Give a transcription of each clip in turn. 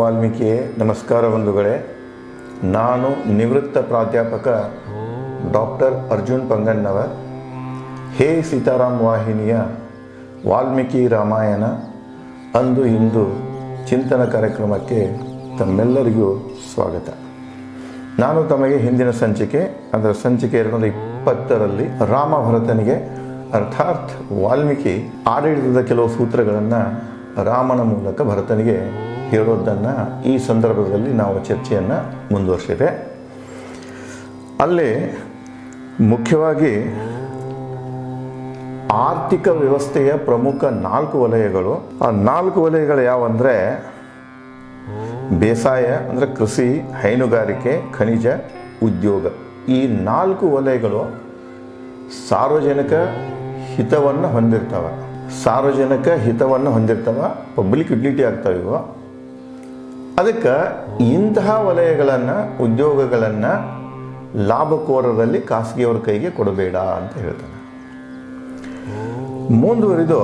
ವಾಲ್ಮೀಕಿಯೇ ನಮಸ್ಕಾರ ಬಂಧುಗಳೇ ನಾನು ನಿವೃತ್ತ ಪ್ರಾಧ್ಯಾಪಕ ಡಾಕ್ಟರ್ ಅರ್ಜುನ್ ಪಂಗಣ್ಣವರ್ ಹೇ ಸೀತಾರಾಮ್ ವಾಹಿನಿಯ ವಾಲ್ಮೀಕಿ ರಾಮಾಯಣ ಅಂದು ಇಂದು ಚಿಂತನ ಕಾರ್ಯಕ್ರಮಕ್ಕೆ ತಮ್ಮೆಲ್ಲರಿಗೂ ಸ್ವಾಗತ ನಾನು ತಮಗೆ ಹಿಂದಿನ ಸಂಚಿಕೆ ಅಂದರೆ ಸಂಚಿಕೆ ಎರಡು ಇಪ್ಪತ್ತರಲ್ಲಿ ರಾಮ ಭರತನಿಗೆ ಅರ್ಥಾತ್ ವಾಲ್ಮೀಕಿ ಆಡಳಿತದ ಕೆಲವು ಸೂತ್ರಗಳನ್ನು ರಾಮನ ಮೂಲಕ ಭರತನಿಗೆ ಹೇಳೋದನ್ನು ಈ ಸಂದರ್ಭದಲ್ಲಿ ನಾವು ಚರ್ಚೆಯನ್ನು ಮುಂದುವರಿಸಿದೆ ಅಲ್ಲಿ ಮುಖ್ಯವಾಗಿ ಆರ್ಥಿಕ ವ್ಯವಸ್ಥೆಯ ಪ್ರಮುಖ ನಾಲ್ಕು ವಲಯಗಳು ಆ ನಾಲ್ಕು ವಲಯಗಳು ಯಾವಂದರೆ ಬೇಸಾಯ ಅಂದರೆ ಕೃಷಿ ಹೈನುಗಾರಿಕೆ ಖನಿಜ ಉದ್ಯೋಗ ಈ ನಾಲ್ಕು ವಲಯಗಳು ಸಾರ್ವಜನಿಕ ಹಿತವನ್ನು ಹೊಂದಿರ್ತವೆ ಸಾರ್ವಜನಿಕ ಹಿತವನ್ನು ಹೊಂದಿರ್ತವೆ ಪಬ್ಲಿಕ್ ಯುಟಿಲಿಟಿ ಆಗ್ತಾವೆ ಇವು ಅದಕ್ಕೆ ಇಂತಹ ವಲಯಗಳನ್ನು ಉದ್ಯೋಗಗಳನ್ನು ಲಾಭಕೋರರಲ್ಲಿ ಖಾಸಗಿಯವರ ಕೈಗೆ ಕೊಡಬೇಡ ಅಂತ ಹೇಳ್ತಾನೆ ಮುಂದುವರಿದು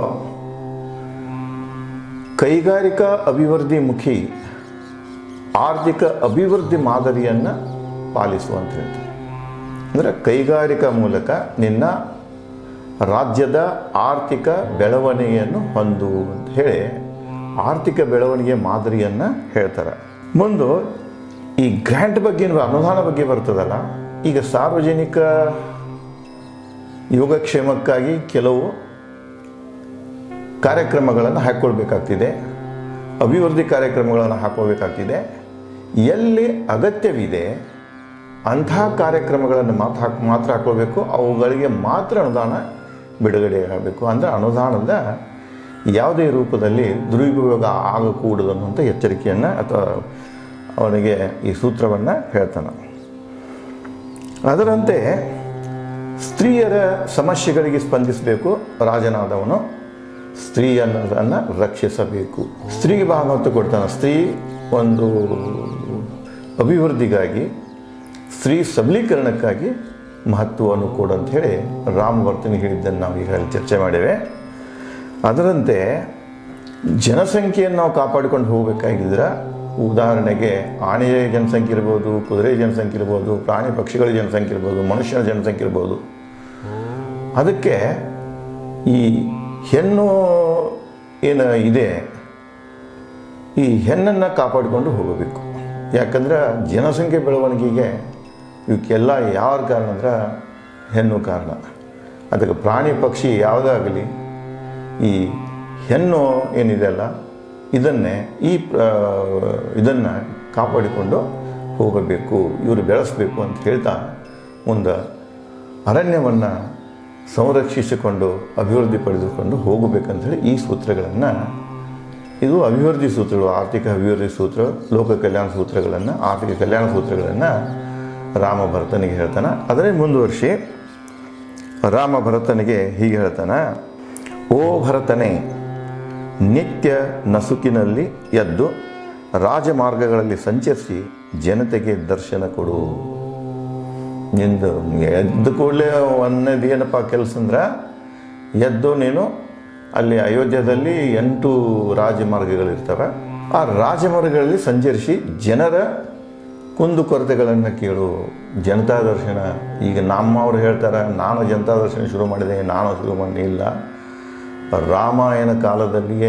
ಕೈಗಾರಿಕಾ ಅಭಿವೃದ್ಧಿ ಮುಖಿ ಆರ್ಥಿಕ ಅಭಿವೃದ್ಧಿ ಮಾದರಿಯನ್ನು ಪಾಲಿಸು ಅಂತ ಹೇಳ್ತಾರೆ ಅಂದರೆ ಕೈಗಾರಿಕಾ ಮೂಲಕ ನಿನ್ನ ರಾಜ್ಯದ ಆರ್ಥಿಕ ಬೆಳವಣಿಗೆಯನ್ನು ಹೊಂದು ಅಂತ ಹೇಳಿ ಆರ್ಥಿಕ ಬೆಳವಣಿಗೆ ಮಾದರಿಯನ್ನು ಹೇಳ್ತಾರೆ ಮುಂದೆ ಈ ಗ್ರ್ಯಾಂಟ್ ಬಗ್ಗೆ ಅನುದಾನ ಬಗ್ಗೆ ಬರ್ತದಲ್ಲ ಈಗ ಸಾರ್ವಜನಿಕ ಯೋಗಕ್ಷೇಮಕ್ಕಾಗಿ ಕೆಲವು ಕಾರ್ಯಕ್ರಮಗಳನ್ನು ಹಾಕ್ಕೊಳ್ಬೇಕಾಗ್ತಿದೆ ಅಭಿವೃದ್ಧಿ ಕಾರ್ಯಕ್ರಮಗಳನ್ನು ಹಾಕೋಬೇಕಾಗ್ತಿದೆ ಎಲ್ಲಿ ಅಗತ್ಯವಿದೆ ಅಂತಹ ಕಾರ್ಯಕ್ರಮಗಳನ್ನು ಮಾತ್ರ ಹಾಕಿ ಮಾತ್ರ ಹಾಕೋಬೇಕು ಅವುಗಳಿಗೆ ಮಾತ್ರ ಅನುದಾನ ಬಿಡುಗಡೆ ಆಗಬೇಕು ಅಂದರೆ ಅನುದಾನದ ಯಾವುದೇ ರೂಪದಲ್ಲಿ ದುರುಪಯೋಗ ಆಗಕೂಡದು ಅನ್ನುವಂಥ ಎಚ್ಚರಿಕೆಯನ್ನು ಅಥವಾ ಅವನಿಗೆ ಈ ಸೂತ್ರವನ್ನು ಹೇಳ್ತಾನೆ ಅದರಂತೆ ಸ್ತ್ರೀಯರ ಸಮಸ್ಯೆಗಳಿಗೆ ಸ್ಪಂದಿಸಬೇಕು ರಾಜನಾದವನು ಸ್ತ್ರೀ ಅನ್ನೋದನ್ನು ರಕ್ಷಿಸಬೇಕು ಸ್ತ್ರೀಗೆ ಬಹಳ ಮಹತ್ವ ಕೊಡ್ತಾನೆ ಸ್ತ್ರೀ ಒಂದು ಅಭಿವೃದ್ಧಿಗಾಗಿ ಸ್ತ್ರೀ ಸಬಲೀಕರಣಕ್ಕಾಗಿ ಮಹತ್ವವನ್ನು ಕೊಡು ಅಂತ ಹೇಳಿ ರಾಮವರ್ತನಿ ಹೇಳಿದ್ದನ್ನು ನಾವು ಈಗ ಚರ್ಚೆ ಮಾಡಿವೆ ಅದರಂತೆ ಜನಸಂಖ್ಯೆಯನ್ನು ನಾವು ಕಾಪಾಡಿಕೊಂಡು ಹೋಗಬೇಕಾಗಿದ್ರೆ ಉದಾಹರಣೆಗೆ ಆನೆಯ ಜನಸಂಖ್ಯೆ ಇರ್ಬೋದು ಕುದುರೆ ಜನಸಂಖ್ಯೆ ಇರ್ಬೋದು ಪ್ರಾಣಿ ಪಕ್ಷಿಗಳ ಜನಸಂಖ್ಯೆ ಇರ್ಬೋದು ಮನುಷ್ಯನ ಜನಸಂಖ್ಯೆ ಇರ್ಬೋದು ಅದಕ್ಕೆ ಈ ಹೆಣ್ಣು ಏನು ಇದೆ ಈ ಹೆಣ್ಣನ್ನು ಕಾಪಾಡಿಕೊಂಡು ಹೋಗಬೇಕು ಯಾಕಂದ್ರೆ ಜನಸಂಖ್ಯೆ ಬೆಳವಣಿಗೆಗೆ ಇವಕ್ಕೆಲ್ಲ ಯಾವ ಕಾರಣ ಅಂದ್ರೆ ಹೆಣ್ಣು ಕಾರಣ ಅದಕ್ಕೆ ಪ್ರಾಣಿ ಪಕ್ಷಿ ಯಾವುದಾಗಲಿ ಈ ಹೆಣ್ಣು ಏನಿದೆಯಲ್ಲ ಇದನ್ನೇ ಈ ಇದನ್ನು ಕಾಪಾಡಿಕೊಂಡು ಹೋಗಬೇಕು ಇವರು ಬೆಳೆಸಬೇಕು ಅಂತ ಹೇಳ್ತಾ ಮುಂದೆ ಅರಣ್ಯವನ್ನು ಸಂರಕ್ಷಿಸಿಕೊಂಡು ಅಭಿವೃದ್ಧಿ ಪಡೆದುಕೊಂಡು ಹೋಗಬೇಕಂತ ಹೇಳಿ ಈ ಸೂತ್ರಗಳನ್ನು ಇದು ಅಭಿವೃದ್ಧಿ ಸೂತ್ರಗಳು ಆರ್ಥಿಕ ಅಭಿವೃದ್ಧಿ ಸೂತ್ರ ಲೋಕ ಕಲ್ಯಾಣ ಸೂತ್ರಗಳನ್ನು ಆರ್ಥಿಕ ಕಲ್ಯಾಣ ಸೂತ್ರಗಳನ್ನು ರಾಮ ಭರತನಿಗೆ ಹೇಳ್ತಾನೆ ಅದನ್ನೇ ಮುಂದುವರಿಸಿ ರಾಮ ಭರತನಿಗೆ ಹೀಗೆ ಹೇಳ್ತಾನೆ ಓ ಭರತನೇ ನಿತ್ಯ ನಸುಕಿನಲ್ಲಿ ಎದ್ದು ರಾಜಮಾರ್ಗಗಳಲ್ಲಿ ಸಂಚರಿಸಿ ಜನತೆಗೆ ದರ್ಶನ ಕೊಡು ನಿಂದು ಎದ್ದು ಕೂಡಲೇ ಒಂದನೇದು ಏನಪ್ಪ ಕೆಲಸ ಅಂದ್ರೆ ಎದ್ದು ನೀನು ಅಲ್ಲಿ ಅಯೋಧ್ಯದಲ್ಲಿ ಎಂಟು ರಾಜಮಾರ್ಗಗಳಿರ್ತವೆ ಆ ರಾಜಮಾರ್ಗಗಳಲ್ಲಿ ಸಂಚರಿಸಿ ಜನರ ಕುಂದುಕೊರತೆಗಳನ್ನು ಕೇಳು ಜನತಾ ದರ್ಶನ ಈಗ ನಮ್ಮವ್ರು ಹೇಳ್ತಾರೆ ನಾನು ಜನತಾ ದರ್ಶನ ಶುರು ಮಾಡಿದೆ ನಾನು ಶುರು ಮಾಡಿ ಇಲ್ಲ ರಾಮಾಯಣ ಕಾಲದಲ್ಲಿಯೇ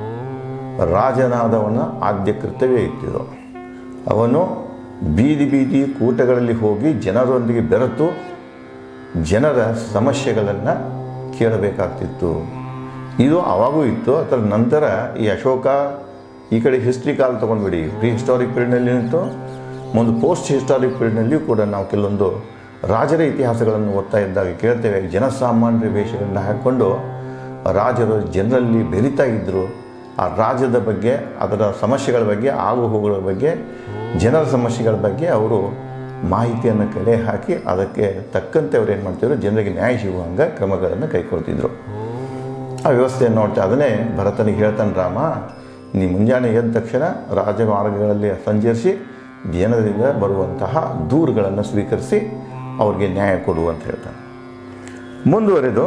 ರಾಜನಾದವನ ಆದ್ಯ ಕರ್ತವ್ಯ ಇತ್ತಿದು ಅವನು ಬೀದಿ ಬೀದಿ ಕೂಟಗಳಲ್ಲಿ ಹೋಗಿ ಜನರೊಂದಿಗೆ ಬೆರೆತು ಜನರ ಸಮಸ್ಯೆಗಳನ್ನು ಕೇಳಬೇಕಾಗ್ತಿತ್ತು ಇದು ಅವಾಗೂ ಇತ್ತು ಅದರ ನಂತರ ಈ ಅಶೋಕ ಈ ಕಡೆ ಹಿಸ್ಟ್ರಿ ಕಾಲ ತೊಗೊಂಡ್ಬಿಡಿ ಪ್ರೀ ಹಿಸ್ಟಾರಿಕ್ ಪೀರಿಯಡ್ನಲ್ಲಿ ಇತ್ತು ಒಂದು ಪೋಸ್ಟ್ ಹಿಸ್ಟಾರಿಕ್ ಪೀರಿಯಡ್ನಲ್ಲಿಯೂ ಕೂಡ ನಾವು ಕೆಲವೊಂದು ರಾಜರ ಇತಿಹಾಸಗಳನ್ನು ಓದ್ತಾ ಇದ್ದಾಗ ಕೇಳ್ತೇವೆ ಜನಸಾಮಾನ್ಯರ ವೇಷಗಳನ್ನು ಹಾಕ್ಕೊಂಡು ರಾಜರು ಜನರಲ್ಲಿ ಬೆರಿತಾ ಇದ್ದರು ಆ ರಾಜ್ಯದ ಬಗ್ಗೆ ಅದರ ಸಮಸ್ಯೆಗಳ ಬಗ್ಗೆ ಆಗು ಹೋಗುಗಳ ಬಗ್ಗೆ ಜನರ ಸಮಸ್ಯೆಗಳ ಬಗ್ಗೆ ಅವರು ಮಾಹಿತಿಯನ್ನು ಕಲೆ ಹಾಕಿ ಅದಕ್ಕೆ ತಕ್ಕಂತೆ ಅವ್ರು ಏನು ಮಾಡ್ತಿದ್ರು ಜನರಿಗೆ ನ್ಯಾಯ ಸಿಗುವಂಗೆ ಕ್ರಮಗಳನ್ನು ಕೈಗೊಳ್ತಿದ್ರು ಆ ವ್ಯವಸ್ಥೆಯನ್ನು ನೋಡ್ತಾ ಅದನ್ನೇ ಭರತನಿಗೆ ಹೇಳ್ತಾನೆ ರಾಮ ನೀ ಮುಂಜಾನೆ ಎದ್ದ ತಕ್ಷಣ ರಾಜಮಾರ್ಗಗಳಲ್ಲಿ ಸಂಚರಿಸಿ ಜನರಿಂದ ಬರುವಂತಹ ದೂರುಗಳನ್ನು ಸ್ವೀಕರಿಸಿ ಅವ್ರಿಗೆ ನ್ಯಾಯ ಕೊಡು ಅಂತ ಹೇಳ್ತಾನೆ ಮುಂದುವರೆದು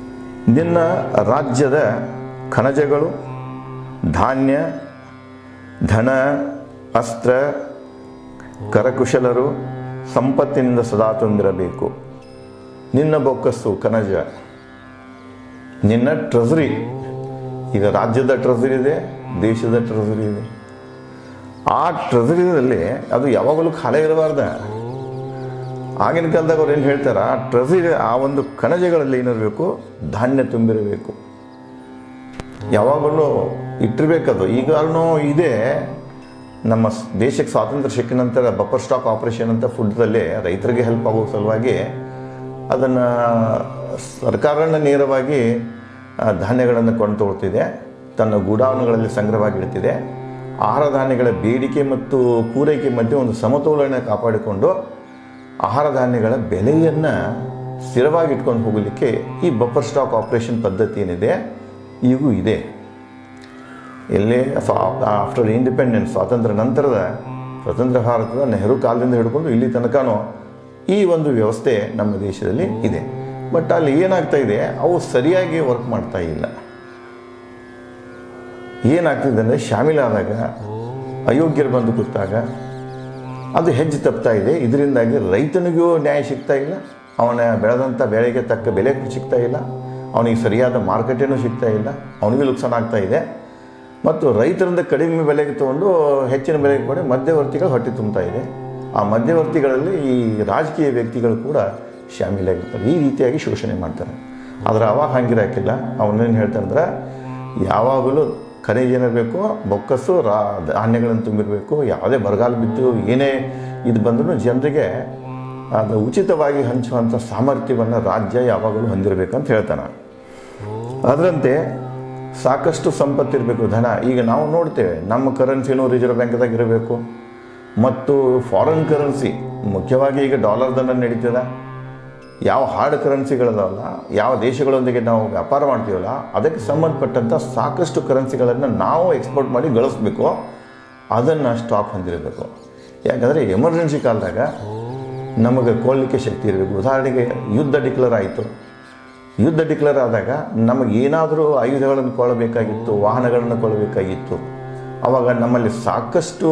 ನಿನ್ನ ರಾಜ್ಯದ ಖನಿಜಗಳು ಧಾನ್ಯ ಧನ ಅಸ್ತ್ರ ಕರಕುಶಲರು ಸಂಪತ್ತಿನಿಂದ ಸದಾ ತುಂಬಿರಬೇಕು ನಿನ್ನ ಬೊಕ್ಕಸ್ಸು ಕನಜ ನಿನ್ನ ಟ್ರೆಸರಿ ಈಗ ರಾಜ್ಯದ ಟ್ರೆಸರಿ ಇದೆ ದೇಶದ ಟ್ರೆಸರಿ ಇದೆ ಆ ಟ್ರೆಸರಿದಲ್ಲಿ ಅದು ಯಾವಾಗಲೂ ಖಾಲಿ ಇರಬಾರ್ದ ಆಗಿನ ಕಾಲದಾಗ ಅವ್ರು ಏನು ಹೇಳ್ತಾರ ಆ ಟ್ರೆಸರಿ ಆ ಒಂದು ಕಣಜಗಳಲ್ಲಿ ಏನಿರಬೇಕು ಧಾನ್ಯ ತುಂಬಿರಬೇಕು ಯಾವಾಗಲೂ ಇಟ್ಟಿರ್ಬೇಕದು ಈಗಲೂ ಇದೆ ನಮ್ಮ ಸ್- ದೇಶಕ್ಕೆ ಸ್ವಾತಂತ್ರ್ಯ ಸಿಕ್ಕ ನಂತರ ಬಫರ್ ಸ್ಟಾಕ್ ಆಪರೇಷನ್ ಅಂತ ಫುಡ್ದಲ್ಲಿ ರೈತರಿಗೆ ಹೆಲ್ಪ್ ಆಗೋ ಸಲುವಾಗಿ ಅದನ್ನು ಸರ್ಕಾರನ ನೇರವಾಗಿ ಆ, ಧಾನ್ಯಗಳನ್ನು ಕೊಂಡ್ಕೊಳ್ತಿದೆ ತನ್ನ ಗುಡಾವಣೆಗಳಲ್ಲಿ ಸಂಗ್ರಹವಾಗಿಡ್ತಿದೆ ಆಹಾರ ಧಾನ್ಯಗಳ ಬೇಡಿಕೆ ಮತ್ತು ಪೂರೈಕೆ ಮಧ್ಯೆ ಒಂದು ಸಮತೋಲನ ಕಾಪಾಡಿಕೊಂಡು ಆಹಾರ ಧಾನ್ಯಗಳ ಬೆಲೆಯನ್ನು ಸ್ಥಿರವಾಗಿ ಇಟ್ಕೊಂಡು ಹೋಗಲಿಕ್ಕೆ ಈ ಬಫರ್ ಸ್ಟಾಕ್ ಆಪರೇಷನ್ ಪದ್ಧತಿ ಏನಿದೆ ಈಗೂ ಇದೆ ಎಲ್ಲೇ ಆಫ್ಟರ್ ಇಂಡಿಪೆಂಡೆನ್ಸ್ ಸ್ವಾತಂತ್ರ್ಯ ನಂತರದ ಸ್ವತಂತ್ರ ಭಾರತದ ನೆಹರು ಕಾಲದಿಂದ ಹಿಡ್ಕೊಂಡು ಇಲ್ಲಿ ತನಕನೂ ಈ ಒಂದು ವ್ಯವಸ್ಥೆ ನಮ್ಮ ದೇಶದಲ್ಲಿ ಇದೆ ಬಟ್ ಅಲ್ಲಿ ಏನಾಗ್ತಾ ಇದೆ ಅವು ಸರಿಯಾಗಿ ವರ್ಕ್ ಮಾಡ್ತಾ ಇಲ್ಲ ಏನಾಗ್ತಿದೆ ಅಂದರೆ ಶಾಮೀಲಾದಾಗ ಅಯೋಗ್ಯರು ಬಂದು ಕೂತಾಗ ಅದು ಹೆಜ್ಜೆ ತಪ್ತಾ ಇದೆ ಇದರಿಂದಾಗಿ ರೈತನಿಗೂ ನ್ಯಾಯ ಸಿಗ್ತಾ ಇಲ್ಲ ಅವನ ಬೆಳೆದಂಥ ಬೆಳೆಗೆ ತಕ್ಕ ಬೆಲೆ ಸಿಗ್ತಾ ಇಲ್ಲ ಅವನಿಗೆ ಸರಿಯಾದ ಮಾರ್ಕೆಟೇನೂ ಸಿಗ್ತಾ ಇಲ್ಲ ಅವನಿಗೂ ನುಕ್ಸಾನ ಆಗ್ತಾ ಇದೆ ಮತ್ತು ರೈತರಿಂದ ಕಡಿಮೆ ಬೆಲೆಗೆ ತೊಗೊಂಡು ಹೆಚ್ಚಿನ ಬೆಲೆಗೆ ಕೊಡಿ ಮಧ್ಯವರ್ತಿಗಳು ಹೊಟ್ಟೆ ತುಂಬ್ತಾ ಇದೆ ಆ ಮಧ್ಯವರ್ತಿಗಳಲ್ಲಿ ಈ ರಾಜಕೀಯ ವ್ಯಕ್ತಿಗಳು ಕೂಡ ಶಾಮೀಲಾಗಿರ್ತಾರೆ ಈ ರೀತಿಯಾಗಿ ಶೋಷಣೆ ಮಾಡ್ತಾರೆ ಆದರೆ ಅವಾಗ ಹಂಗಿರಾಕಿಲ್ಲ ಅವನೇನು ಹೇಳ್ತಾನೆ ಅಂದ್ರೆ ಯಾವಾಗಲೂ ಖನಿಜ ಏನಿರಬೇಕು ಬೊಕ್ಕಸು ರಾ ಧಾನ್ಯಗಳನ್ನು ತುಂಬಿರಬೇಕು ಯಾವುದೇ ಬರಗಾಲ ಬಿದ್ದು ಏನೇ ಇದು ಬಂದರೂ ಜನರಿಗೆ ಅದು ಉಚಿತವಾಗಿ ಹಂಚುವಂಥ ಸಾಮರ್ಥ್ಯವನ್ನು ರಾಜ್ಯ ಯಾವಾಗಲೂ ಹೊಂದಿರಬೇಕಂತ ಹೇಳ್ತಾನೆ ಅದರಂತೆ ಸಾಕಷ್ಟು ಸಂಪತ್ತಿರಬೇಕು ಧನ ಈಗ ನಾವು ನೋಡ್ತೇವೆ ನಮ್ಮ ಕರೆನ್ಸಿನೂ ರಿಸರ್ವ್ ಬ್ಯಾಂಕ್ದಾಗ ಇರಬೇಕು ಮತ್ತು ಫಾರಿನ್ ಕರೆನ್ಸಿ ಮುಖ್ಯವಾಗಿ ಈಗ ಡಾಲರ್ ದಂಡ ನಡೀತದ ಯಾವ ಹಾರ್ಡ್ ಕರೆನ್ಸಿಗಳದಾವಲ್ಲ ಯಾವ ದೇಶಗಳೊಂದಿಗೆ ನಾವು ವ್ಯಾಪಾರ ಮಾಡ್ತೀವಲ್ಲ ಅದಕ್ಕೆ ಸಂಬಂಧಪಟ್ಟಂಥ ಸಾಕಷ್ಟು ಕರೆನ್ಸಿಗಳನ್ನು ನಾವು ಎಕ್ಸ್ಪೋರ್ಟ್ ಮಾಡಿ ಗಳಿಸ್ಬೇಕು ಅದನ್ನು ಸ್ಟಾಕ್ ಹೊಂದಿರಬೇಕು ಯಾಕಂದರೆ ಎಮರ್ಜೆನ್ಸಿ ಕಾಲದಾಗ ನಮಗೆ ಕೊಳ್ಳಲಿಕ್ಕೆ ಶಕ್ತಿ ಇರಬೇಕು ಉದಾಹರಣೆಗೆ ಯುದ್ಧ ಡಿಕ್ಲೇರ್ ಆಯಿತು ಯುದ್ಧ ಡಿಕ್ಲೇರ್ ಆದಾಗ ನಮಗೆ ಏನಾದರೂ ಆಯುಧಗಳನ್ನು ಕೊಳ್ಳಬೇಕಾಗಿತ್ತು ವಾಹನಗಳನ್ನು ಕೊಳ್ಳಬೇಕಾಗಿತ್ತು ಆವಾಗ ನಮ್ಮಲ್ಲಿ ಸಾಕಷ್ಟು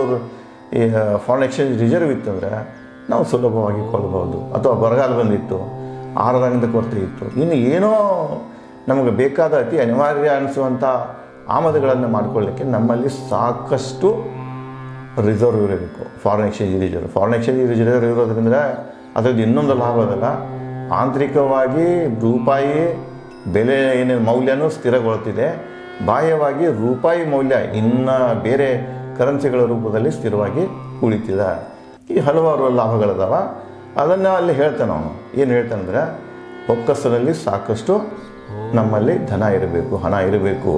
ಫಾರಿನ್ ಎಕ್ಸ್ಚೇಂಜ್ ರಿಸರ್ವ್ ಇತ್ತಂದ್ರೆ ನಾವು ಸುಲಭವಾಗಿ ಕೊಳ್ಳಬಹುದು ಅಥವಾ ಬರಗಾಲ ಬಂದಿತ್ತು ಆಹಾರದಿಂದ ಕೊರತೆ ಇತ್ತು ಇನ್ನು ಏನೋ ನಮಗೆ ಬೇಕಾದ ಅತಿ ಅನಿವಾರ್ಯ ಅನಿಸುವಂಥ ಆಮದುಗಳನ್ನು ಮಾಡಿಕೊಳ್ಳಿಕ್ಕೆ ನಮ್ಮಲ್ಲಿ ಸಾಕಷ್ಟು ರಿಸರ್ವ್ ಇರಬೇಕು foreign exchange reserve foreign exchange reserve ಇರೋದ್ರಿಂದ ಅದರದ್ದು ಇನ್ನೊಂದು ಲಾಭ ಅದಲ್ಲ ಆಂತರಿಕವಾಗಿ ರೂಪಾಯಿ ಬೆಲೆ ಏನೇನು ಮೌಲ್ಯನೂ ಸ್ಥಿರಗೊಳ್ತಿದೆ ಬಾಹ್ಯವಾಗಿ ರೂಪಾಯಿ ಮೌಲ್ಯ ಇನ್ನು ಬೇರೆ ಕರೆನ್ಸಿಗಳ ರೂಪದಲ್ಲಿ ಸ್ಥಿರವಾಗಿ ಉಳಿತಿದೆ ಈ ಹಲವಾರು ಲಾಭಗಳದಾವ ಅದನ್ನು ಅಲ್ಲಿ ಹೇಳ್ತಾನೆ ಅವನು ಏನು ಹೇಳ್ತಾನಂದ್ರೆ ಬೊಕ್ಕಸದಲ್ಲಿ ಸಾಕಷ್ಟು ನಮ್ಮಲ್ಲಿ ಧನ ಇರಬೇಕು ಹಣ ಇರಬೇಕು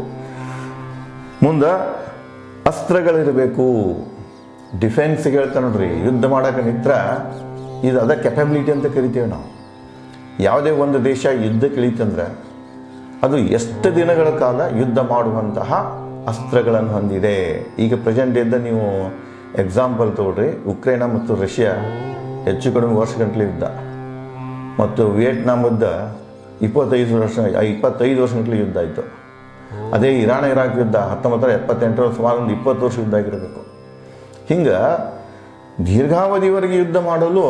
ಮುಂದೆ ಅಸ್ತ್ರಗಳಿರಬೇಕು ಡಿಫೆನ್ಸ್ಗೆ ಹೇಳ್ತಾ ನೋಡ್ರಿ ಯುದ್ಧ ಮಾಡೋಕೆ ನಿತ್ರ ಇದು ಅದ ಕೆಪಬಿಲಿಟಿ ಅಂತ ಕರಿತೀವಿ ನಾವು ಯಾವುದೇ ಒಂದು ದೇಶ ಯುದ್ಧಕ್ಕೆ ಇಳಿತಂದ್ರೆ ಅದು ಎಷ್ಟು ದಿನಗಳ ಕಾಲ ಯುದ್ಧ ಮಾಡುವಂತಹ ಅಸ್ತ್ರಗಳನ್ನು ಹೊಂದಿದೆ ಈಗ ಪ್ರೆಸೆಂಟ್ ಇದ್ದ ನೀವು ಎಕ್ಸಾಂಪಲ್ ತಗೊಳ್ರಿ ಉಕ್ರೇನ ಮತ್ತು ರಷ್ಯಾ ಹೆಚ್ಚು ಕಡಿಮೆ ವರ್ಷಗಟ್ಟಲೆ ಯುದ್ಧ ಮತ್ತು ವಿಯೆಟ್ನಾಂ ಯುದ್ಧ ಇಪ್ಪತ್ತೈದು ವರ್ಷ ಇಪ್ಪತ್ತೈದು ವರ್ಷಗಟ್ಟಲೆ ಯುದ್ಧ ಆಯಿತು ಅದೇ ಇರಾನ್ ಇರಾಕ್ ಯುದ್ಧ ಹತ್ತೊಂಬತ್ತರ ಎಪ್ಪತ್ತೆಂಟರ ಸುಮಾರು ಒಂದು ಇಪ್ಪತ್ತು ವರ್ಷ ಯುದ್ಧ ಆಗಿರಬೇಕು ಹಿಂಗೆ ದೀರ್ಘಾವಧಿವರೆಗೆ ಯುದ್ಧ ಮಾಡಲು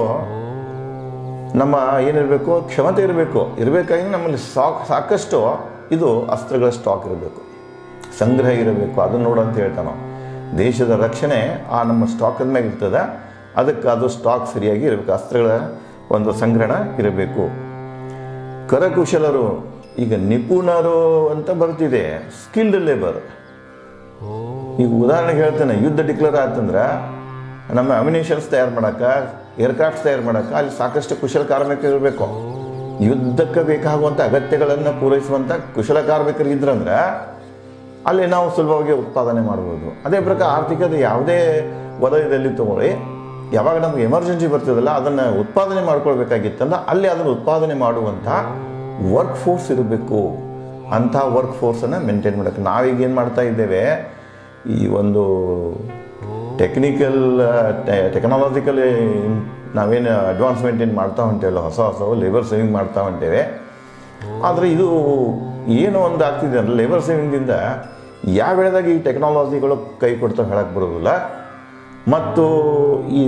ನಮ್ಮ ಏನಿರಬೇಕು ಕ್ಷಮತೆ ಇರಬೇಕು ಇರಬೇಕಾಗಿ ನಮ್ಮಲ್ಲಿ ಸಾಕ್ ಸಾಕಷ್ಟು ಇದು ಅಸ್ತ್ರಗಳ ಸ್ಟಾಕ್ ಇರಬೇಕು ಸಂಗ್ರಹ ಇರಬೇಕು ಅದನ್ನು ನೋಡು ಅಂತ ಹೇಳ್ತಾನೆ ನಾವು. ದೇಶದ ರಕ್ಷಣೆ ಆ ನಮ್ಮ ಸ್ಟಾಕದ ಮ್ಯಾಗ ಇರ್ತದೆ ಅದಕ್ಕೆ ಅದು ಸ್ಟಾಕ್ ಸರಿಯಾಗಿ ಇರಬೇಕು ಅಸ್ತ್ರಗಳ ಒಂದು ಸಂಗ್ರಹಣ ಇರಬೇಕು ಕರಕುಶಲರು ಈಗ ನಿಪುಣರು ಅಂತ ಬರ್ತಿದೆ ಸ್ಕಿಲ್ಡ್ ಲೇಬರ್ ಈಗ ಉದಾಹರಣೆಗೆ ಹೇಳ್ತೇನೆ ಯುದ್ಧ ಡಿಕ್ಲೇರ್ ಆಯ್ತಂದ್ರೆ ನಮ್ಮ ಅಮ್ಯುನೇಷನ್ಸ್ ತಯಾರು ಮಾಡೋಕೆ ಏರ್ಕ್ರಾಫ್ಟ್ಸ್ ತಯಾರು ಮಾಡೋಕೆ ಅಲ್ಲಿ ಸಾಕಷ್ಟು ಕುಶಲ ಕಾರ್ಮಿಕರು ಇರಬೇಕು ಯುದ್ಧಕ್ಕೆ ಬೇಕಾಗುವಂಥ ಅಗತ್ಯಗಳನ್ನು ಪೂರೈಸುವಂಥ ಕುಶಲ ಕಾರ್ಮಿಕರು ಇದ್ರಂದ್ರೆ ಅಲ್ಲಿ ನಾವು ಸುಲಭವಾಗಿ ಉತ್ಪಾದನೆ ಮಾಡ್ಬೋದು ಅದೇ ಪ್ರಕಾರ ಆರ್ಥಿಕದ ಯಾವುದೇ ವಲಯದಲ್ಲಿ ತಗೊಳ್ಳಿ ಯಾವಾಗ ನಮ್ಗೆ ಎಮರ್ಜೆನ್ಸಿ ಬರ್ತದಲ್ಲ ಅದನ್ನು ಉತ್ಪಾದನೆ ಮಾಡ್ಕೊಳ್ಬೇಕಾಗಿತ್ತಲ್ಲ ಅಲ್ಲಿ ಅದನ್ನು ಉತ್ಪಾದನೆ ಮಾಡುವಂಥ ವರ್ಕ್ ಫೋರ್ಸ್ ಇರಬೇಕು ಅಂಥ ವರ್ಕ್ ಫೋರ್ಸನ್ನು ಮೇಂಟೈನ್ ಮಾಡೋಕ್ಕೆ ನಾವೀಗ ಏನು ಮಾಡ್ತಾ ಇದ್ದೇವೆ ಈ ಒಂದು ಟೆಕ್ನಿಕಲ್ ಟೆಕ್ನಾಲಜಿಕಲ್ ನಾವೇನು ಅಡ್ವಾನ್ಸ್ಮೆಂಟ್ ಏನು ಮಾಡ್ತಾ ಹೊಂಟೇವಲ್ಲ ಹೊಸ ಹೊಸವು ಲೇಬರ್ ಸೇವಿಂಗ್ ಮಾಡ್ತಾ ಹೊಂಟೇವೆ ಆದರೆ ಇದು ಏನು ಒಂದು ಆಗ್ತಿದೆ ಅಂದರೆ ಲೇಬರ್ ಸೇವಿಂಗಿಂದ ಯಾವ ವೇಳೆದಾಗ ಈ ಟೆಕ್ನಾಲಜಿಗಳು ಕೈ ಕೊಡ್ತಾವೆ ಹೇಳಕ್ಕೆ ಬರೋದಿಲ್ಲ ಮತ್ತು ಈ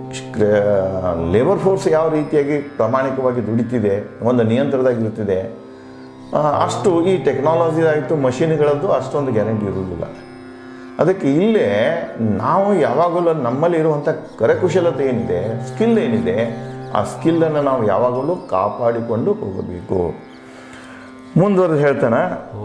ಲೇಬರ್ ಫೋರ್ಸ್ ಯಾವ ರೀತಿಯಾಗಿ ಪ್ರಾಮಾಣಿಕವಾಗಿ ದುಡಿತಿದೆ ಒಂದು ನಿಯಂತ್ರಣದಾಗಿರ್ತಿದೆ ಆ, ಅಷ್ಟು ಈ ಟೆಕ್ನಾಲಜಿ ಆಯಿತು ಮಷೀನ್ಗಳದ್ದು ಅಷ್ಟೊಂದು ಗ್ಯಾರಂಟಿ ಇರುವುದಿಲ್ಲ ಅದಕ್ಕೆ ಇಲ್ಲೇ ನಾವು ಯಾವಾಗಲೂ ನಮ್ಮಲ್ಲಿ ಇರುವಂಥ ಕರಕುಶಲತೆ ಏನಿದೆ ಸ್ಕಿಲ್ ಏನಿದೆ ಆ ಸ್ಕಿಲ್ಲನ್ನು ನಾವು ಯಾವಾಗಲೂ ಕಾಪಾಡಿಕೊಂಡು ಹೋಗಬೇಕು ಮುಂದುವರೆದು ಹೇಳ್ತಾನೆ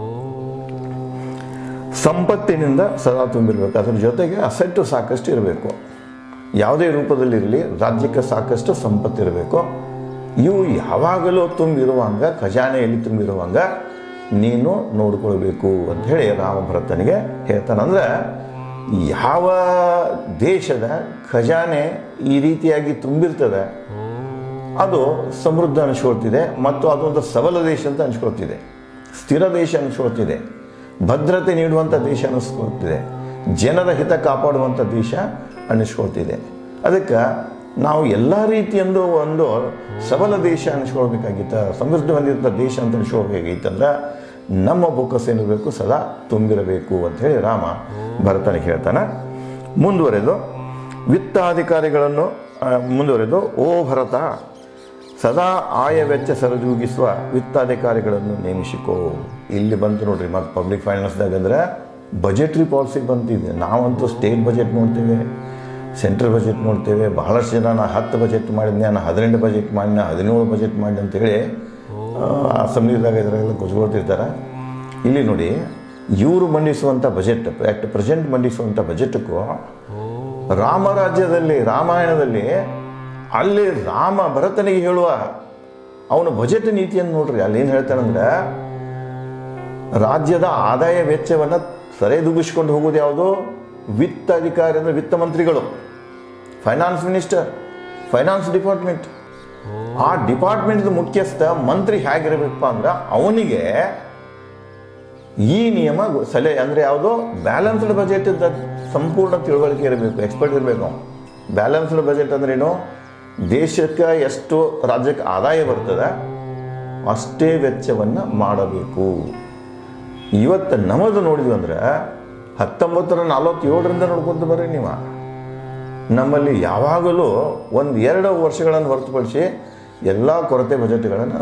ಸಂಪತ್ತಿನಿಂದ ಸದಾ ತುಂಬಿರಬೇಕು ಅದ್ರ ಜೊತೆಗೆ ಅಸೆಟ್ಟು ಸಾಕಷ್ಟು ಇರಬೇಕು ಯಾವುದೇ ರೂಪದಲ್ಲಿರಲಿ ರಾಜ್ಯಕ್ಕೆ ಸಾಕಷ್ಟು ಸಂಪತ್ತಿರಬೇಕು ಇವು ಯಾವಾಗಲೂ ತುಂಬಿರುವಂಗ ಖಜಾನೆಯಲ್ಲಿ ತುಂಬಿರುವಂಗ ನೀನು ನೋಡ್ಕೊಳ್ಬೇಕು ಅಂತ ಹೇಳಿ ರಾಮಭರತನಿಗೆ ಹೇಳ್ತಾನಂದ್ರೆ ಯಾವ ದೇಶದ ಖಜಾನೆ ಈ ರೀತಿಯಾಗಿ ತುಂಬಿರ್ತದೆ ಅದು ಸಮೃದ್ಧ ಅನಿಸ್ಕೊಳ್ತಿದೆ ಮತ್ತು ಅದೊಂದು ಸಬಲ ದೇಶ ಅಂತ ಅನಿಸ್ಕೊಳ್ತಿದೆ ಸ್ಥಿರ ದೇಶ ಅನಿಸ್ಕೊಳ್ತಿದೆ ಭದ್ರತೆ ನೀಡುವಂಥ ದೇಶ ಅನಿಸ್ಕೊಳ್ತಿದೆ ಜನರ ಹಿತ ಕಾಪಾಡುವಂಥ ದೇಶ ಅನ್ನಿಸ್ಕೊಳ್ತಿದೆ ಅದಕ್ಕೆ ನಾವು ಎಲ್ಲ ರೀತಿಯಂದು ಒಂದು ಸಬಲ ದೇಶ ಅನಿಸ್ಕೊಳ್ಬೇಕಾಗಿತ್ತ ಸಮೃದ್ಧ ಹೊಂದಿದ್ದ ದೇಶ ಅಂತ ಅನಿಸ್ಕೊಳ್ಬೇಕಾಗಿತ್ತಂದ್ರೆ ನಮ್ಮ ಬೊಕ್ಕಸ್ ಏನಿರಬೇಕು ಸದಾ ತುಂಬಿರಬೇಕು ಅಂತ ಹೇಳಿ ರಾಮ ಭರತನಿಗೆ ಹೇಳ್ತಾನೆ ಮುಂದುವರೆದು ವಿತ್ತಾಧಿಕಾರಿಗಳನ್ನು ಆ, ಮುಂದುವರೆದು ಓ ಭರತ ಸದಾ ಆಯ ವೆಚ್ಚ ಸರಿದೂಗಿಸುವ ವಿತ್ತಾಧಿಕಾರಿಗಳನ್ನು ನೇಮಿಸಿಕೋ ಇಲ್ಲಿ ಬಂತು ನೋಡ್ರಿ ಮತ್ತು ಪಬ್ಲಿಕ್ ಫೈನಾನ್ಸ್ದಾಗ ಅಂದ್ರೆ ಬಜೆಟ್ರಿ ಪಾಲಿಸಿ ಬಂತಿದೆ ನಾವಂತೂ ಸ್ಟೇಟ್ ಬಜೆಟ್ ನೋಡ್ತೇವೆ ಸೆಂಟ್ರಲ್ ಬಜೆಟ್ ನೋಡ್ತೇವೆ ಬಹಳಷ್ಟು ಜನ ನಾ ಹತ್ತು ಬಜೆಟ್ ಮಾಡಿದ್ನೆ ನಾನು ಹದಿನೆಂಟು ಬಜೆಟ್ ಮಾಡಿನ ಹದಿನೇಳು ಬಜೆಟ್ ಮಾಡಿ ಅಂತೇಳಿ ಅಸೆಂಬ್ಲಿದಾಗ ಇದರೆಲ್ಲ ಗೊಜ್ಕೊಳ್ತಿರ್ತಾರೆ ಇಲ್ಲಿ ನೋಡಿ ಇವರು ಮಂಡಿಸುವಂಥ ಬಜೆಟ್ ಆ್ಯಕ್ಟ್ ಪ್ರೆಸೆಂಟ್ ಮಂಡಿಸುವಂಥ ಬಜೆಟ್ಗೂ ರಾಮರಾಜ್ಯದಲ್ಲಿ ರಾಮಾಯಣದಲ್ಲಿ ಅಲ್ಲಿ ರಾಮ ಭರತನಿಗೆ ಹೇಳುವ ಅವನ ಬಜೆಟ್ ನೀತಿಯನ್ನು ನೋಡ್ರಿ ಅಲ್ಲಿ ಏನು ಹೇಳ್ತಾನಂದ್ರೆ ರಾಜ್ಯದ ಆದಾಯ ವೆಚ್ಚವನ್ನು ಸರಿದೂಗಿಸ್ಕೊಂಡು ಹೋಗೋದು ಯಾವುದು ವಿತ್ತ ಅಧಿಕಾರಿ ಅಂದರೆ ವಿತ್ತ ಮಂತ್ರಿಗಳು ಫೈನಾನ್ಸ್ ಮಿನಿಸ್ಟರ್ ಫೈನಾನ್ಸ್ ಡಿಪಾರ್ಟ್ಮೆಂಟ್ ಆ ಡಿಪಾರ್ಟ್ಮೆಂಟ್ ಮುಖ್ಯಸ್ಥ ಮಂತ್ರಿ ಹೇಗಿರಬೇಕಪ್ಪ ಅಂದ್ರೆ ಅವನಿಗೆ ಈ ನಿಯಮ ಗೊ- ಸಲಹೆ ಅಂದರೆ ಯಾವುದು ಬ್ಯಾಲೆನ್ಸ್ಡ್ ಬಜೆಟ್ ಸಂಪೂರ್ಣ ತಿಳುವಳಿಕೆ ಇರಬೇಕು ಎಕ್ಸ್ಪರ್ಟ್ ಇರಬೇಕು ಅವನು ಬ್ಯಾಲೆನ್ಸ್ಡ್ ಬಜೆಟ್ ಅಂದ್ರೇನು ದೇಶಕ್ಕೆ ಎಷ್ಟು ರಾಜ್ಯಕ್ಕೆ ಆದಾಯ ಬರ್ತದೆ ಅಷ್ಟೇ ವೆಚ್ಚವನ್ನು ಮಾಡಬೇಕು ಇವತ್ತು ನಮ್ಮದು ನೋಡಿದ್ವಿ ಅಂದ್ರೆ ಹತ್ತೊಂಬತ್ತರ ನಲವತ್ತೇಳರಿಂದ ನೋಡ್ಕೊಂತ ಬರ್ರಿ ನೀವು ನಮ್ಮಲ್ಲಿ ಯಾವಾಗಲೂ ಒಂದು ಎರಡು ವರ್ಷಗಳನ್ನು ಹೊರತುಪಡಿಸಿ ಎಲ್ಲ ಕೊರತೆ ಬಜೆಟ್ಗಳನ್ನು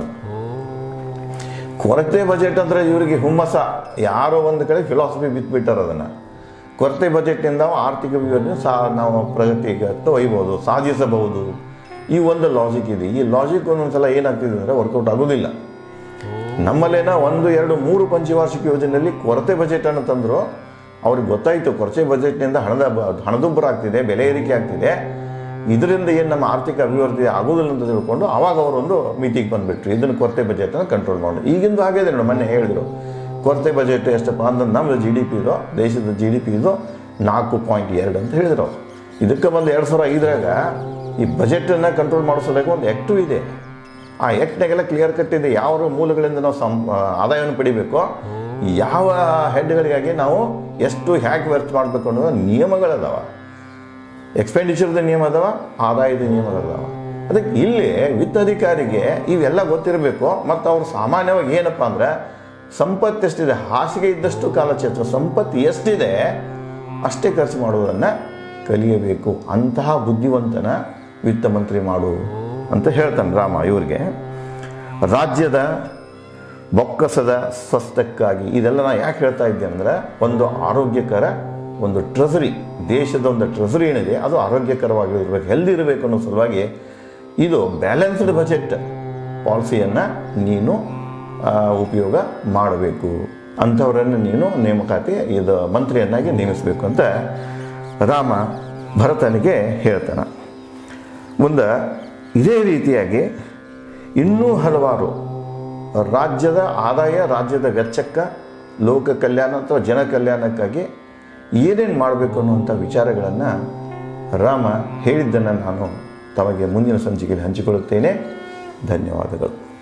ಕೊರತೆ ಬಜೆಟ್ ಅಂದರೆ ಇವರಿಗೆ ಹುಮ್ಮಸ ಯಾರೋ ಒಂದು ಕಡೆ ಫಿಲಾಸಫಿ ಬಿತ್ಬಿಟ್ಟಾರ ಅದನ್ನು ಕೊರತೆ ಬಜೆಟ್ನಿಂದ ನಾವು ಆರ್ಥಿಕ ವಿವರಣೆ ಸಾ ನಾವು ಪ್ರಗತಿಗೆ ಒಯ್ಬೋದು ಸಾಧಿಸಬಹುದು ಈ ಒಂದು ಲಾಜಿಕ್ ಇದೆ ಈ ಲಾಜಿಕ್ ಒಂದೊಂದ್ಸಲ ಏನಾಗ್ತಿದೆ ಅಂದರೆ ವರ್ಕೌಟ್ ಆಗೋದಿಲ್ಲ ನಮ್ಮಲ್ಲೇನ ಒಂದು ಎರಡು ಮೂರು ಪಂಚವಾರ್ಷಿಕ ಯೋಜನೆಯಲ್ಲಿ ಕೊರತೆ ಬಜೆಟ್ ಅನ್ನು ತಂದರು ಅವ್ರಿಗೆ ಗೊತ್ತಾಯಿತು ಕೊರತೆ ಬಜೆಟ್ನಿಂದ ಹಣದ ಬ- ಹಣದುಬ್ಬರ ಆಗ್ತಿದೆ ಬೆಲೆ ಏರಿಕೆ ಆಗ್ತಿದೆ ಇದರಿಂದ ಏನು ನಮ್ಮ ಆರ್ಥಿಕ ಅಭಿವೃದ್ಧಿ ಆಗೋದಿಲ್ಲ ಅಂತ ತಿಳ್ಕೊಂಡು ಆವಾಗ ಅವರೊಂದು ಮಿತಿಗೆ ಬಂದುಬಿಟ್ರು ಇದನ್ನು ಕೊರತೆ ಬಜೆಟನ್ನು ಕಂಟ್ರೋಲ್ ಮಾಡಿ ಈಗಿಂದು ಹಾಗೆ ನೋಡಿ ಮೊನ್ನೆ ಹೇಳಿದರು ಕೊರತೆ ಬಜೆಟ್ ಎಷ್ಟಪ್ಪ ಅಂದ್ರೆ ನಮ್ಮದು ಜಿ ಡಿ ಪಿ ಇದು ದೇಶದ ಜಿ ಡಿ ಪಿ ಇದು ನಾಲ್ಕು ಪಾಯಿಂಟ್ ಎರಡು ಅಂತ ಹೇಳಿದ್ರು ಅವ್ರು. ಇದಕ್ಕೆ ಬಂದು ಎರಡು ಸಾವಿರ ಐದರಾಗ ಈ ಬಜೆಟನ್ನು ಕಂಟ್ರೋಲ್ ಮಾಡಿಸೋದಕ್ಕೆ ಒಂದು ಆ್ಯಕ್ಟು ಇದೆ ಆ ಆ್ಯಕ್ಟ್ನಾಗೆಲ್ಲ ಕ್ಲಿಯರ್ ಕಟ್ ಇದೆ ಯಾವ ಮೂಲಗಳಿಂದ ನಾವು ಸಂ ಆದಾಯವನ್ನು ಪಡಿಬೇಕು ಯಾವ ಹೆಡ್ಗಳಿಗಾಗಿ ನಾವು ಎಷ್ಟು ಹ್ಯಾಕ್ ವ್ಯರ್ಥ ಮಾಡಬೇಕು ಅನ್ನೋ ನಿಯಮಗಳದಾವ ಎಕ್ಸ್ಪೆಂಡಿಚರ್ದ ನಿಯಮ ಅದಾವ ಆದಾಯದ ನಿಯಮಗಳದಾವ ಅದಕ್ಕೆ ಇಲ್ಲಿ ವಿತ್ತ ಅಧಿಕಾರಿಗೆ ಇವೆಲ್ಲ ಗೊತ್ತಿರಬೇಕು ಮತ್ತು ಅವ್ರು ಸಾಮಾನ್ಯವಾಗಿ ಏನಪ್ಪ ಅಂದ್ರೆ ಸಂಪತ್ತು ಎಷ್ಟಿದೆ ಹಾಸಿಗೆ ಇದ್ದಷ್ಟು ಕಾಲಚಕ್ರ ಸಂಪತ್ತು ಎಷ್ಟಿದೆ ಅಷ್ಟೇ ಖರ್ಚು ಮಾಡುವುದನ್ನು ಕಲಿಯಬೇಕು ಅಂತಹ ಬುದ್ಧಿವಂತನ ವಿತ್ತ ಮಂತ್ರಿ ಮಾಡು ಅಂತ ಹೇಳ್ತಾನೆ ರಾಮ ಇವ್ರಿಗೆ ರಾಜ್ಯದ ಬೊಕ್ಕಸದ ಸ್ವಸ್ಥಕ್ಕಾಗಿ ಇದೆಲ್ಲ ನಾ ಯಾಕೆ ಹೇಳ್ತಾ ಇದ್ದೆ ಅಂದ್ರೆ ಒಂದು ಆರೋಗ್ಯಕರ ಒಂದು ಟ್ರೆಸರಿ ದೇಶದ ಒಂದು ಟ್ರೆಸರಿ ಏನಿದೆ ಅದು ಆರೋಗ್ಯಕರವಾಗಿರಬೇಕು ಹೆಲ್ದಿ ಇರಬೇಕು ಅನ್ನೋ ಸಲುವಾಗಿ ಇದು ಬ್ಯಾಲೆನ್ಸ್ಡ್ ಬಜೆಟ್ ಪಾಲಿಸಿಯನ್ನು ನೀನು ಆ, ಉಪಯೋಗ ಮಾಡಬೇಕು ಅಂಥವರನ್ನು ನೀನು ನೇಮಕಾತಿ ಇದು ಮಂತ್ರಿಯನ್ನಾಗಿ ನೇಮಿಸಬೇಕು ಅಂತ ರಾಮ ಭರತನಿಗೆ ಹೇಳ್ತಾನೆ ಮುಂದೆ ಇದೇ ರೀತಿಯಾಗಿ ಇನ್ನೂ ಹಲವಾರು ರಾಜ್ಯದ ಆದಾಯ ರಾಜ್ಯದ ವೆಚ್ಚಕ್ಕೆ ಲೋಕ ಕಲ್ಯಾಣ ಅಥವಾ ಜನ ಕಲ್ಯಾಣಕ್ಕಾಗಿ ಏನೇನು ಮಾಡಬೇಕು ಅನ್ನುವಂಥ ವಿಚಾರಗಳನ್ನು ರಾಮ ಹೇಳಿದ್ದನ್ನು ನಾನು ತಮಗೆ ಮುಂದಿನ ಸಂಚಿಕೆಯಲ್ಲಿ ಹಂಚಿಕೊಳ್ಳುತ್ತೇನೆ ಧನ್ಯವಾದಗಳು